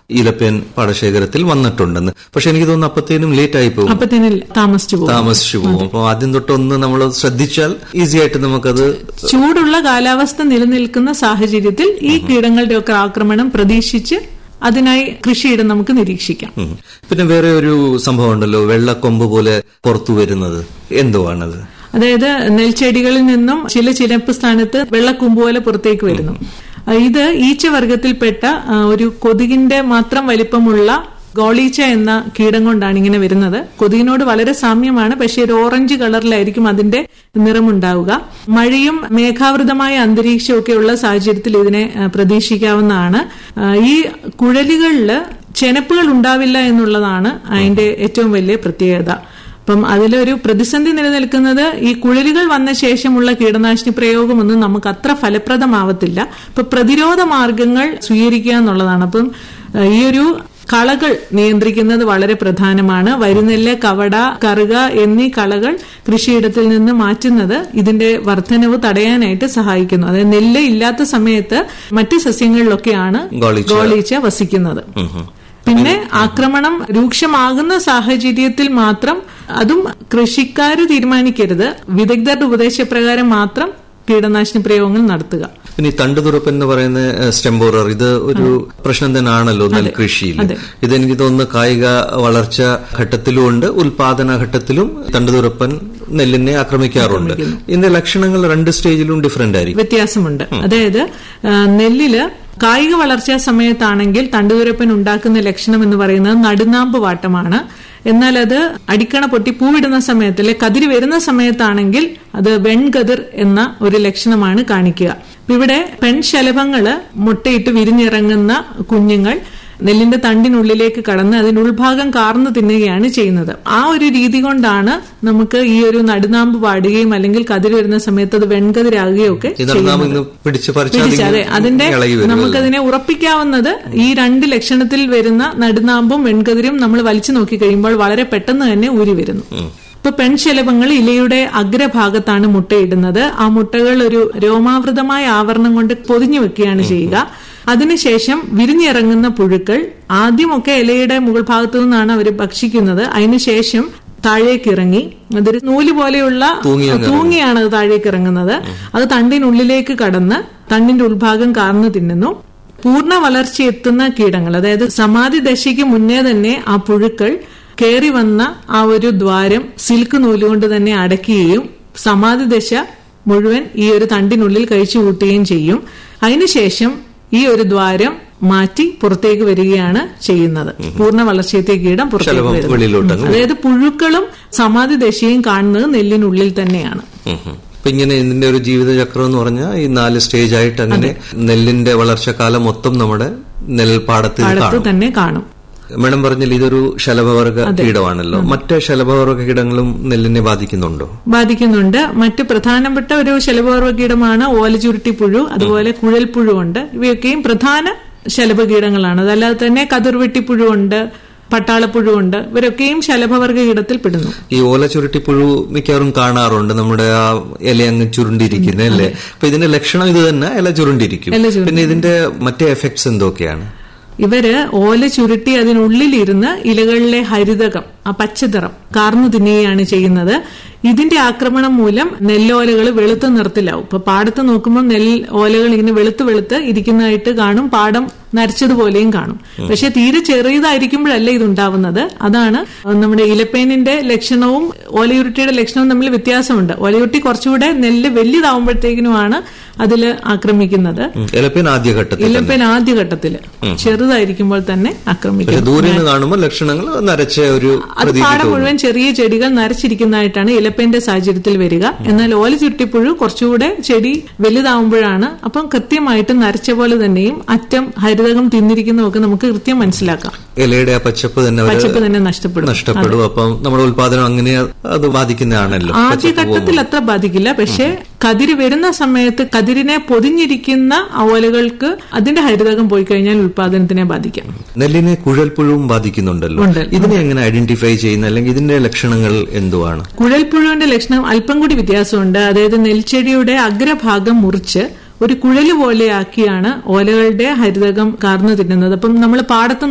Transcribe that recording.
ഇലപ്പേൻ പാടശേഖരത്തിൽ വന്നിട്ടുണ്ടെന്ന് പക്ഷെ എനിക്ക് തോന്നുന്നു അപ്പത്തേനും ലേറ്റ് ആയി പോകും അപ്പത്തിന് താമസിച്ചു പോകും താമസിച്ചു പോകും അപ്പൊ ആദ്യം തൊട്ടൊന്ന് നമ്മൾ ശ്രദ്ധിച്ചാൽ ഈസി ആയിട്ട് നമുക്കത് ചൂടുള്ള കാലാവസ്ഥ നിലനിൽക്കുന്ന സാഹചര്യത്തിൽ ഈ കീടങ്ങളുടെ ഒക്കെ ആക്രമണം പ്രതീക്ഷിച്ച് അതിനായി കൃഷിയിടം നമുക്ക് നിരീക്ഷിക്കാം ഉം. പിന്നെ വേറെ ഒരു സംഭവം ഉണ്ടല്ലോ വെള്ളക്കൊമ്പ് പോലെ പുറത്തു വരുന്നത് എന്തുവാണത് അതായത് നെൽച്ചെടികളിൽ നിന്നും ചില ചിലപ്പ് സ്ഥാനത്ത് വെള്ളക്കുമ്പ് പോലെ പുറത്തേക്ക് വരുന്നു ആ, ഇത് ഈച്ചവർഗത്തിൽപ്പെട്ട ആ, ഒരു കൊതുകിന്റെ മാത്രം വലിപ്പമുള്ള ഗോളീച്ച എന്ന കീടം കൊണ്ടാണ് ഇങ്ങനെ വരുന്നത് കൊതുകിനോട് വളരെ സാമ്യമാണ് പക്ഷേ ഒരു ഓറഞ്ച് കളറിലായിരിക്കും അതിന്റെ നിറമുണ്ടാവുക മഴയും മേഘാവൃതമായ അന്തരീക്ഷമൊക്കെയുള്ള സാഹചര്യത്തിൽ ഇതിനെ ആ, പ്രതീക്ഷിക്കാവുന്നതാണ് ആ, ഈ കുഴലുകളിൽ ചെനപ്പുകൾ ഉണ്ടാവില്ല എന്നുള്ളതാണ് അതിന്റെ ഏറ്റവും വലിയ പ്രത്യേകത അപ്പം അതിലൊരു പ്രതിസന്ധി നിലനിൽക്കുന്നത് ഈ കുഴലുകൾ വന്ന ശേഷമുള്ള കീടനാശിനി പ്രയോഗമൊന്നും നമുക്ക് അത്ര ഫലപ്രദമാവത്തില്ല ഇപ്പൊ പ്രതിരോധ മാർഗങ്ങൾ സ്വീകരിക്കുക എന്നുള്ളതാണ് അപ്പം ഏഹ്, ഈ ഒരു കളകൾ നിയന്ത്രിക്കുന്നത് വളരെ പ്രധാനമാണ് വരുന്നെല്ല് കവട കറുക എന്നീ കളകൾ കൃഷിയിടത്തിൽ നിന്ന് മാറ്റുന്നത് ഇതിന്റെ വർധനവ് തടയാനായിട്ട് സഹായിക്കുന്നു അതായത് നെല്ല് ഇല്ലാത്ത സമയത്ത് മറ്റ് സസ്യങ്ങളിലൊക്കെയാണ് ഗോളീച്ച. ഗോളീച്ച വസിക്കുന്നത് ഉം ഉം. പിന്നെ ആക്രമണം രൂക്ഷമാകുന്ന സാഹചര്യത്തിൽ മാത്രം അതും കൃഷിക്കാര് തീരുമാനിക്കരുത് വിദഗ്ധരുടെ ഉപദേശപ്രകാരം മാത്രം കീടനാശിനി പ്രയോഗങ്ങൾ നടത്തുക പിന്നെ ഈ തണ്ടുതുറപ്പ് എന്ന് പറയുന്ന സ്റ്റെമ്പോറർ ഇത് ഒരു പ്രശ്നം തന്നെയാണല്ലോ നെൽകൃഷിയിൽ ഇതെനിക്ക് തോന്നുന്നു കായിക വളർച്ച ഘട്ടത്തിലും ഉണ്ട് ഉൽപാദന ഘട്ടത്തിലും തണ്ടുതുറപ്പൻ നെല്ലിനെ ആക്രമിക്കാറുണ്ട് ഇതിന്റെ ലക്ഷണങ്ങൾ രണ്ട് സ്റ്റേജിലും ഡിഫറെന്റ് ആയിരിക്കും വ്യത്യാസമുണ്ട് അതായത് ആ, നെല്ലില് കായിക വളർച്ചാ സമയത്താണെങ്കിൽ തണ്ടുതുരപ്പൻ ഉണ്ടാക്കുന്ന ലക്ഷണം എന്ന് പറയുന്നത് നടുനാമ്പ് വാട്ടമാണ് എന്നാൽ അത് അടിക്കണ പൊട്ടി പൂവിടുന്ന സമയത്ത് അല്ലെ കതിര് വരുന്ന സമയത്താണെങ്കിൽ അത് വെൺകതിർ എന്ന ഒരു ലക്ഷണമാണ് കാണിക്കുക അപ്പൊ ഇവിടെ പെൺശലഭങ്ങള് മുട്ടയിട്ട് വിരിഞ്ഞിറങ്ങുന്ന കുഞ്ഞുങ്ങൾ നെല്ലിന്റെ തണ്ടിനുള്ളിലേക്ക് കടന്ന് അതിന്റെ ഉൾഭാഗം കാർന്നു തിന്നുകയാണ് ചെയ്യുന്നത് ആ ഒരു രീതി കൊണ്ടാണ് നമുക്ക് ഈ ഒരു നടുനാമ്പ് പാടുകയും അല്ലെങ്കിൽ കതിര് വരുന്ന സമയത്ത് അത് വെൺകതിരാകുകയും ഒക്കെ ഇതാണ് നാം ഇന്ന് പിടിച്ച് പറിച്ചാൽ പിടിച്ച് അതെ അതിന്റെ ഇളകി വരും നമുക്കതിനെ ഉറപ്പിക്കാവുന്നത് ഈ രണ്ട് ലക്ഷണത്തിൽ വരുന്ന നടുനാമ്പും വെൺകതിരും നമ്മൾ വലിച്ചു നോക്കി കഴിയുമ്പോൾ വളരെ പെട്ടെന്ന് തന്നെ ഊരി വരുന്നു ഇപ്പൊ പെൺശലഭങ്ങൾ ഇലയുടെ അഗ്രഭാഗത്താണ് മുട്ടയിടുന്നത് ആ മുട്ടകൾ ഒരു രോമാവൃതമായ ആവരണം കൊണ്ട് പൊതിഞ്ഞു വെക്കുകയാണ് ചെയ്യുക അതിനുശേഷം വിരിഞ്ഞിറങ്ങുന്ന പുഴുക്കൾ ആദ്യമൊക്കെ ഇലയുടെ മുകൾ ഭാഗത്തു നിന്നാണ് അവർ ഭക്ഷിക്കുന്നത് അതിനുശേഷം താഴേക്ക് ഇറങ്ങി അതൊരു നൂല് പോലെയുള്ള തൂങ്ങിയാണ് അത് താഴേക്ക് ഇറങ്ങുന്നത് അത് തണ്ടിനുള്ളിലേക്ക് കടന്ന് തണ്ടിന്റെ ഉൾഭാഗം കാർന്നു തിന്നുന്നു പൂർണ്ണ വളർച്ച എത്തുന്ന കീടങ്ങൾ അതായത് സമാധി ദശയ്ക്ക് മുന്നേ തന്നെ ആ പുഴുക്കൾ കയറി വന്ന ആ ഒരു ദ്വാരം സിൽക്ക് നൂലുകൊണ്ട് തന്നെ അടയ്ക്കുകയും സമാധി ദശ മുഴുവൻ ഈ ഒരു തണ്ടിനുള്ളിൽ കഴിച്ചു കൂട്ടുകയും ചെയ്യും അതിനുശേഷം ഈ ഒരു ദ്വാരം മാറ്റി പുറത്തേക്ക് വരികയാണ് ചെയ്യുന്നത് പൂർണ്ണ വളർച്ചയെത്തിയ കീടം പുറത്തേക്ക് ശലഭം വരുന്നു വെളിയിലോട്ടങ്ങ് അതായത് പുഴുക്കളും സമാധി ദശയും കാണുന്നത് നെല്ലിനുള്ളിൽ തന്നെയാണ് ഉം ഉം. അപ്പൊ ഇങ്ങനെ ഇതിന്റെ ഒരു ജീവിതചക്രം എന്ന് പറഞ്ഞാൽ ഈ നാല് സ്റ്റേജ് ആയിട്ട് അങ്ങനെ നെല്ലിന്റെ വളർച്ചക്കാലം മൊത്തം നമ്മുടെ നെൽപ്പാടത്തിൽ പാടത്ത് കാണും തന്നെ കാണും മേഡം പറഞ്ഞില്ല ഇതൊരു ശലഭവർഗ കീടമാണല്ലോ മറ്റ് ശലഭവർഗ കീടങ്ങളും നെല്ലിനെ ബാധിക്കുന്നുണ്ടോ ബാധിക്കുന്നുണ്ട് മറ്റ് പ്രധാനപ്പെട്ട ഒരു ശലഭോർവ കീടമാണ് ഓലചുരുട്ടിപ്പുഴു അതുപോലെ കുഴൽപ്പുഴു ഉണ്ട് ഇവയൊക്കെയും പ്രധാന ശലഭകീടങ്ങളാണ് അതല്ലാതെ തന്നെ കതിർവെട്ടിപ്പുഴു ഉണ്ട് പട്ടാളപ്പുഴു ഉണ്ട് ഇവരൊക്കെയും ശലഭവർഗ കീടത്തിൽ പെടുന്നു ഈ ഓല ചുരുട്ടിപ്പുഴു മിക്കവാറും കാണാറുണ്ട് നമ്മുടെ ആ ഇല അങ്ങ് ചുരുണ്ടിരിക്കുന്നത് അല്ലേ അപ്പൊ ഇതിന്റെ ലക്ഷണം ഇത് തന്നെ ഇല ചുരുണ്ടിരിക്കും ഇല ചുരുണ്ടി. പിന്നെ ഇതിന്റെ മറ്റേ എഫക്ട്സ് എന്തൊക്കെയാണ് ഇവര് ഓല ചുരുട്ടി അതിനുള്ളിലിരുന്ന് ഇലകളിലെ ഹരിതകം ആ പച്ചനിറം കാർന്നു തിന്നുകയാണ് ചെയ്യുന്നത് ഇതിന്റെ ആക്രമണം മൂലം നെല്ലോലകൾ വെളുത്ത നിറത്തിലാവും ഇപ്പൊ പാടത്ത് നോക്കുമ്പോൾ നെൽ ഓലകൾ ഇങ്ങനെ വെളുത്ത് വെളുത്ത് ഇരിക്കുന്നതായിട്ട് കാണും പാടം നരച്ചതുപോലെയും കാണും പക്ഷെ തീരെ ചെറിയതായിരിക്കുമ്പോഴല്ല ഇത് ഉണ്ടാവുന്നത് അതാണ് നമ്മുടെ ഇലപ്പേനിന്റെ ലക്ഷണവും ഓലയുരുട്ടിയുടെ ലക്ഷണവും തമ്മിൽ വ്യത്യാസമുണ്ട് ഓലയുരുട്ടി കുറച്ചുകൂടെ നെല്ല് വലിയതാവുമ്പോഴത്തേക്കിനുമാണ് അതിൽ ആക്രമിക്കുന്നത് ഉം. ഇലപ്പേൻ ആദ്യഘട്ടത്തിൽ തന്നെ. ഇലപ്പേൻ ആദ്യഘട്ടത്തില് ചെറുതായിരിക്കുമ്പോൾ തന്നെ പക്ഷെ ആക്രമിക്കും ദൂരെ നിന്ന് കാണുമ്പോൾ ലക്ഷണങ്ങൾ നരച്ച ഒരു അത് പ്രതീതി പാടം തോന്നും. മുഴുവൻ ചെറിയ ചെടികൾ നരച്ചിരിക്കുന്നതായിട്ടാണ് ഇലപ്പേന്റെ സാഹചര്യത്തിൽ വരിക എന്നാൽ ഓല ചുട്ടിപ്പുഴു കുറച്ചുകൂടെ ചെടി വലുതാവുമ്പോഴാണ് അപ്പം കൃത്യമായിട്ട് നരച്ച പോലെ തന്നെയും അറ്റം ഹരിതകം തിന്നിരിക്കുന്നതൊക്കെ നമുക്ക് കൃത്യം മനസ്സിലാക്കാം ഇലയുടെ ആ പച്ചപ്പ് തന്നെ അവര് പച്ചപ്പ് തന്നെ നഷ്ടപ്പെടും നഷ്ടപ്പെടും അപ്പം നമ്മുടെ ഉൽപാദനം അങ്ങനെ അത് ബാധിക്കുന്നതാണല്ലോ ആദ്യഘട്ടത്തിൽ അത്ര ബാധിക്കില്ല പക്ഷെ കതിര് വരുന്ന സമയത്ത് കതിരിനെ പൊതിഞ്ഞിരിക്കുന്ന ഓലകൾക്ക് അതിന്റെ ഹരിതകം പോയി കഴിഞ്ഞാൽ ഉൽപാദനത്തിനെ ബാധിക്കാം നെല്ലിനെ കുഴൽപ്പുഴുവും ബാധിക്കുന്നുണ്ടല്ലോ ഉണ്ട്. ഇതിനെ എങ്ങനെ ഐഡന്റിഫൈ ചെയ്യുന്ന അല്ലെങ്കിൽ ഇതിന്റെ ലക്ഷണങ്ങൾ എന്തുവാണ് കുഴൽപ്പുഴുവിന്റെ ലക്ഷണം അല്പം കൂടി വ്യത്യാസമുണ്ട് അതായത് നെൽച്ചെടിയുടെ അഗ്രഭാഗം മുറിച്ച് ഒരു കുഴല് പോലെയാക്കിയാണ് ഓലകളുടെ ഹരിതകം കാർന്നു തിന്നുന്നത് അപ്പം നമ്മൾ പാടത്ത്